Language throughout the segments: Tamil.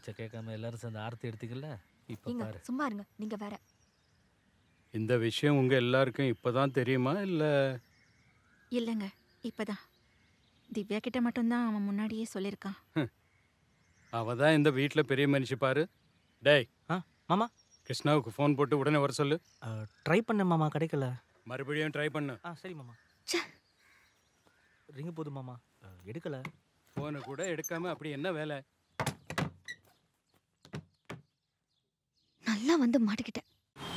பேச்ச கேட்காம எல்லாரும் சேர்ந்து ஆர்த்தி எடுத்துக்கல இப்ப நீங்க பாரு சும்மா இருங்க நீங்க வேற இந்த விஷயம் உங்க எல்லாருக்கும் இப்பதான் தெரியுமா இல்ல இல்லைங்க இப்பதான் திவ்யா கிட்ட மட்டும்தான் அவன் முன்னாடியே சொல்லியிருக்கான் அவ தான் இந்த வீட்ல பெரிய மனுஷி பாரு டேய் ஆ மாமா கிருஷ்ணாவுக்கு ஃபோன் போட்டு உடனே வர சொல்லு ட்ரை பண்ண மாமா கிடைக்கல மறுபடியும் ட்ரை பண்ணு ஆ சரி மாமா ரிங்கு போதும் மாமா அஹ், எடுக்கல ஃபோனை கூட எடுக்காம அப்படி என்ன வேலை நல்லா வந்து மாட்டிக்கிட்டேன்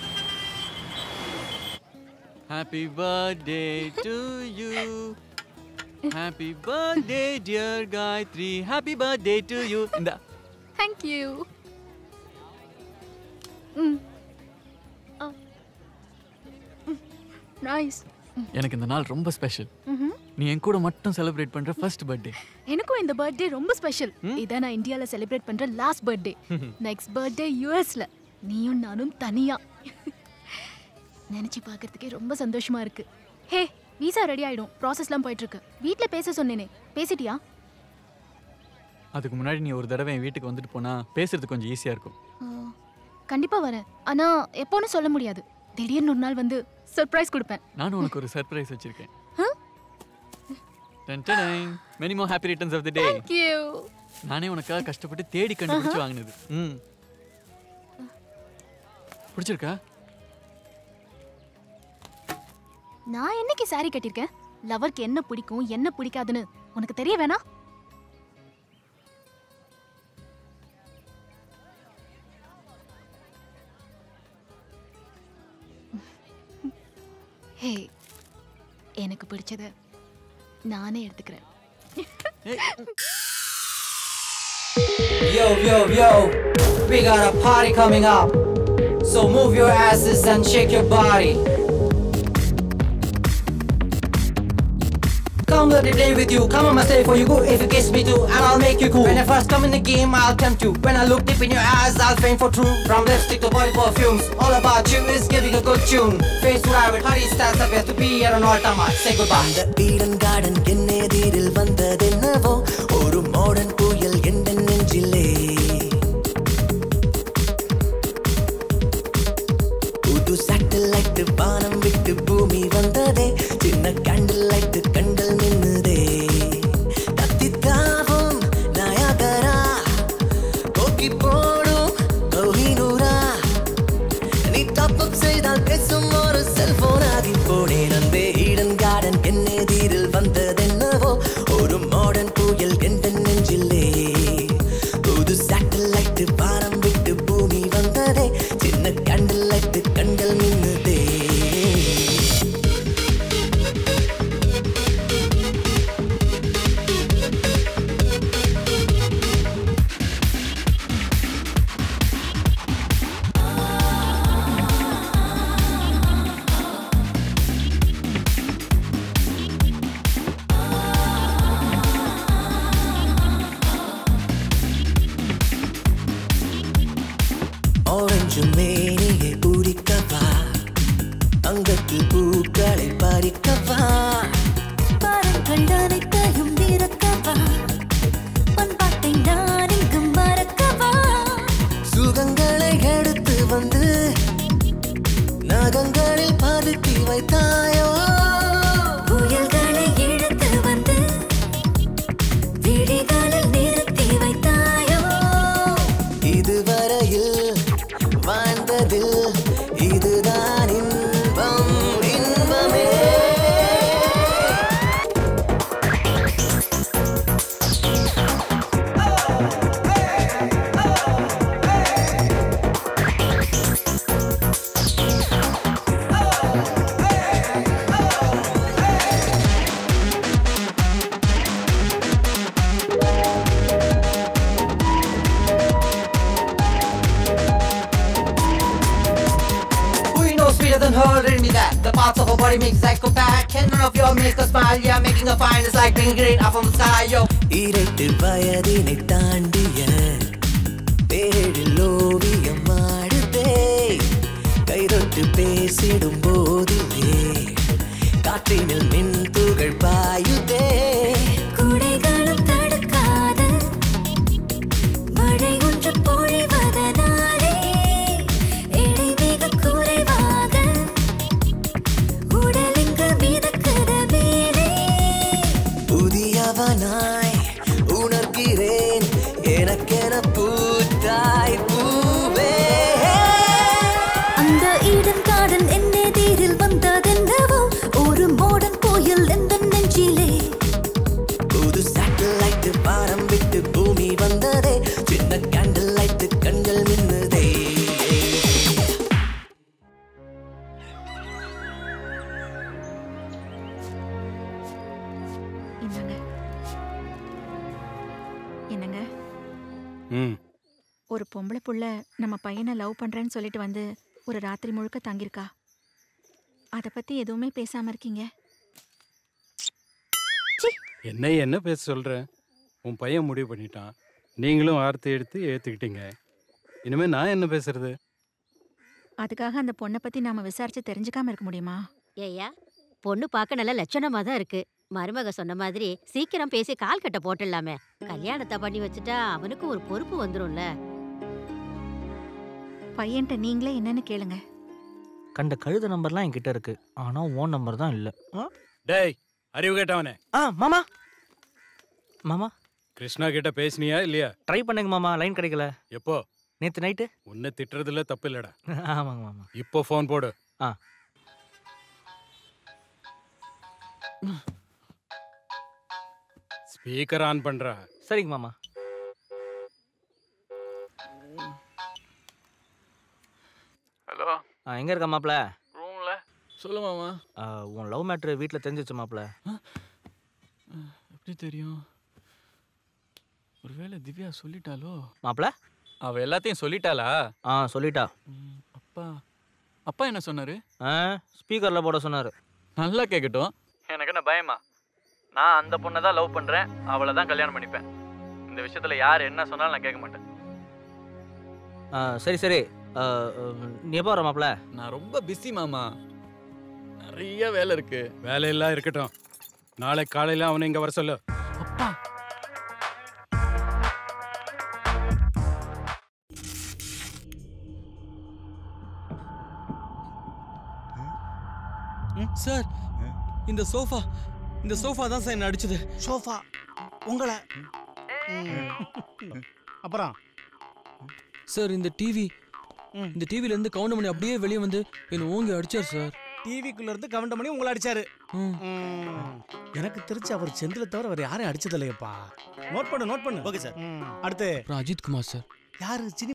Happy birthday to you. Happy birthday, dear Gayatri. Happy birthday to you. இந்த தேங்க் யூ ம் நைஸ் எனக்கு இந்த நாள் ரொம்ப ஸ்பெஷல் நீ என் கூட மட்டும் செலிப்ரேட் பண்ற ஃபர்ஸ்ட் பர்த்டே எனக்கும் இந்த பர்த்டே ரொம்ப ஸ்பெஷல் இதான் நான் இந்தியால செலிப்ரேட் பண்ற லாஸ்ட் பர்த்டே நெக்ஸ்ட் பர்த்டே யூஎஸ்ல நீயும் நானும் தனியா நினைச்சு பார்க்கறதுக்கே ரொம்ப சந்தோஷமா இருக்கு ஹே விசா ரெடி ஆயிடும் ப்ராசஸ்லாம் போயிட்டு இருக்கு வீட்ல பேச சொன்னேனே பேசிட்டியா அதுக்கு முன்னாடி நீ ஒரு தடவை என் வீட்டுக்கு வந்துட்டு போனா பேசுறது கொஞ்சம் ஈஸியா இருக்கும் ஆ, கண்டிப்பா வரேன் ஆனா எப்போன்னு சொல்ல முடியாது திடீர்னு ஒரு நாள் வந்து சர்ப்ரைஸ் கொடுப்பேன் நானும் உனக்கு ஒரு சர்ப்ரைஸ் வச்சிருக்கேன் Huh? Many more happy returns of the day Thank you. நானே உனக்காக கஷ்டப்பட்டு தேடி கண்டுபிடிச்சு வாங்கினது ம் பிடிச்சிருக்கா நான் என்னைக்கு saree கட்டியிருக்கேன் லவருக்கு என்ன பிடிக்கும் என்ன பிடிக்காதுன்னு உனக்கு தெரிய வேணாம் ஹே எனக்கு பிடிச்சத நானே எடுத்துக்கிறேன் Yo, yo, yo, we got a party coming up. So move your asses and shake your body. Come let me play with you. Come on, my stay for you go if you kiss me too, and I'll make you cool. When I first come in the game, I'll tempt you. When I look deep in your eyes, I'll faint for true. From lipstick to body perfumes, all about you is giving a good tune. Face to eye with honey stars appears to be at an all time high. Say goodbye. Eden garden எதிரில் வந்ததென்னவோ ஒரு மாடர்ன் புயல் எந்த நெஞ்சிலே புது சேட்டலைட் வானம் விட்டு பூமி வந்ததே சின்ன கேண்டில் லைட் கண்கள் மின்னுதே கத்தி தாவும் நயகரா போக்கி போடும் கோஹினூரா நீ டாப் அப் செய்தால் பேசும் ஒரு செல்போன் ஆகி போனேன் அன்பே ஈடன் கார்டன் என் எதிரில் வந்ததென்னவோ ஒரு மாடர்ன் புயல் எந்த நெஞ்சிலே புது சேட்டலைட் வானம் விட்டு பூமி வந்ததே சின்ன கேண்டில் லைட் கண்கள் மின்னுதே ஆரஞ்சு மேனியை பூரிக்கவா அங்கத்தில் பூக்களை பறிக்கவா பாருங்கள் அனைத்தையும் திறக்கவா பண்பாட்டை நான் இங்கு மறக்கவா சுகங்களை எடுத்து வந்து நகங்களில் பதுக்கி வைத்தாயோ புயல்களை இழுத்து வந்து விழிகளில் நிறுத்தி வைத்தாயோ இதுவரையில் வாழ்ந்ததில் இதுதான் இன்பம் இன்பமே Who you know sweeter than her? Read me that. The parts of her body make psychopath. Can none of y'all make a smile? Yeah, making a fine is like bringing rain up from the sky, yo. இரட்டு வயதினை தாண்டிய பேரில் ஓவியம் ஆடுதே கைதொட்டு பேசிடும் போதிலே காற்றினில் மின் துகள் பாயுதே குடைகளும் தடுக்காது மழை ஒன்று என்னங்க என்னங்க ம் ஒரு பொம்பளை புள்ள நம்ம பையனை லவ் பண்றேன்னு சொல்லிட்டு வந்து ஒரு ராத்திரி முழுக்க தங்கியிருக்கா அதை பத்தி எதுவுமே பேசாம இருக்கீங்க என்ன என்ன பேச சொல்ற உன் பையன் முடிவு பண்ணிட்டான் நீங்களும் வார்த்தை எடுத்து ஏற்றுக்கிட்டீங்க இனிமேல் நான் என்ன பேசுறது அதுக்காக அந்த பொண்ணை பத்தி நாம விசாரிச்சு தெரிஞ்சுக்காம இருக்க முடியுமா ஏய்யா பொண்ணு பார்க்க நல்ல லட்சணமா தான் இருக்கு மருமக சொன்ன மாதிரி சீக்கிரம் பேசி கால் கட்ட போட்டுடலாமே கல்யாணத்தை பண்ணி வச்சுட்டா அவனுக்கு ஒரு பொறுப்பு வந்துரும்ல பையன்ட்ட நீங்களே என்னன்னு கேளுங்க கண்ட கழுத நம்பர்லாம் என்கிட்ட இருக்கு ஆனா ஓன் நம்பர் தான் இல்ல ஆ? டேய் அறிவு கேட்டவனே ஆ மாமா மாமா கிருஷ்ணா கிட்ட பேசினியா இல்லையா ட்ரை பண்ணுங்க மாமா லைன் கிடைக்கல எப்போ நேத்து நைட்டு உன்னை திட்டுறதுல தப்பு இல்லடா ஆமாங்க மாமா இப்போ ஃபோன் போடு ஆ ஸ்பீக்கர் ஆன் பண்றா சரிங்க மாமா ஹலோ ஆ, எங்க இருக்க மாப்ள ரூம்ல சொல்லு மாமா ஆ, உன் லவ் மேட்ரு வீட்டில் தெரிஞ்சிச்சு மாப்ள எப்படி தெரியும் ஒருவேளை திவ்யா சொல்லிட்டாலோ மாப்ள அவ எல்லாத்தையும் சொல்லிட்டாளா ஆ சொல்லிட்டா ம், அப்பா அப்பா என்ன சொன்னாரு ஆ ஸ்பீக்கரில் போட சொன்னார் நல்லா கேட்கட்டும் எனக்கு என்ன பயமா நான் அந்த பொண்ணை தான் லவ் பண்றேன் அவளை தான் கல்யாணம் பண்ணிப்பேன் இந்த விஷயத்துல யார் என்ன சொன்னாலும் நான் கேட்க மாட்டேன் ஆ சரி சரி ஆ, நீ எப்போ வர மாப்ள நான் ரொம்ப பிஸி மாமா நிறைய வேலை இருக்கு வேலையெல்லாம் இருக்கட்டும் நாளை காலையில அவனை இங்க வர சொல்லு அப்பா சார் இந்த சோஃபா இந்த சோஃபா தான் சார் என்ன அடிச்சது சோஃபா உங்களை அப்புறம் சார் இந்த டிவி இந்த டிவில இருந்து கவுண்டமணி அப்படியே வெளியே வந்து என்ன ஓங்கி அடிச்சார் சார் டிவிக்குள்ள இருந்து கவுண்ட் பண்ணி உங்களை அடிச்சாரு ம். ம். எனக்கு தெரிஞ்சு அவர் செந்தில தவிர வேற யாரையும் அடிச்சது இல்லையப்பா நோட் பண்ணு நோட் பண்ணு ஓகே சார் அடுத்து அப்புறம் அஜித் குமார் சார் யாரு சினி